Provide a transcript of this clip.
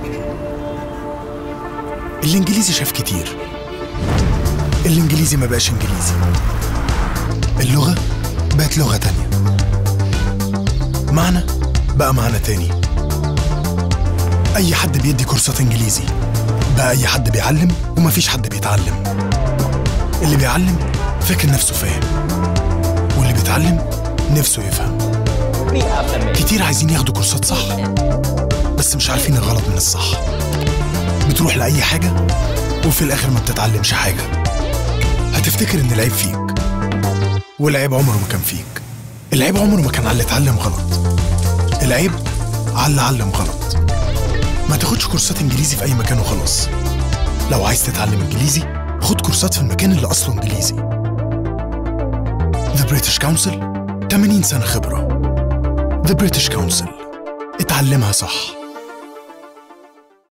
الانجليزي شاف كتير الانجليزي ما بقاش انجليزي اللغة بقت لغة تانية معنى بقى معنى تاني أي حد بيدي كورسات إنجليزي بقى أي حد بيعلم ومفيش حد بيتعلم اللي بيعلم فاكر نفسه فاهم واللي بيتعلم نفسه يفهم كتير عايزين ياخدوا كورسات صح بس مش عارفين الغلط من الصح بتروح لأي حاجة وفي الآخر ما بتتعلمش حاجة هتفتكر إن العيب فيك والعيب عمره ما كان فيك العيب عمره ما كان على اللي اتعلم غلط العيب على اللي علم غلط ما تاخدش كورسات انجليزي في اي مكان وخلاص لو عايز تتعلم انجليزي خد كورسات في المكان اللي اصله انجليزي The British Council 80 سنة خبرة The British Council اتعلمها صح